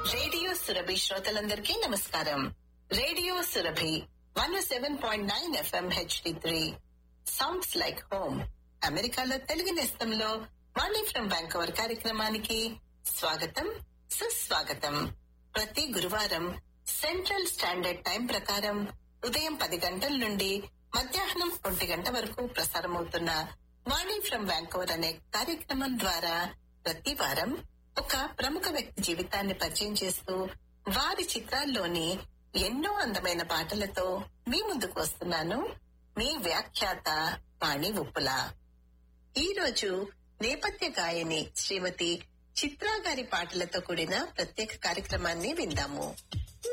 radio Surabhi శ్రోతలందరికీ నమస్కారం radio Surabhi one seven point nine FM HD three sounds like home అమెరికాలో తెలుగు నేస్తంలో వాణి from బ్యాంకవర్ కార్యక్రమానికి స్వాగతం సుస్వాగతం ప్రతి గురువారం సెంట్రల్ స్టాండర్డ్ టైం ప్రకారం ఉదయం పది గంటల నుండి మధ్యాహ్నం ఒంటి గంట వరకు ప్రసారమవుతున్న వాణి ఫ్రం బ్యాంకవర్ అనే కార్యక్రమం ద్వారా ప్రతి వారం ఒక ప్రముఖ వ్యక్తి జీవితాన్ని పరిచయం చేస్తూ వారి చిత్రాల్లోని ఎన్నో అందమైన పాటలతో మీ ముందుకు వస్తున్నాను మీ వ్యాఖ్యాత వాణి ఉప్పుల ఈ రోజు నేపథ్య గాయని శ్రీమతి చిత్రా గారి పాటలతో కూడిన ప్రత్యేక కార్యక్రమాన్ని విందాము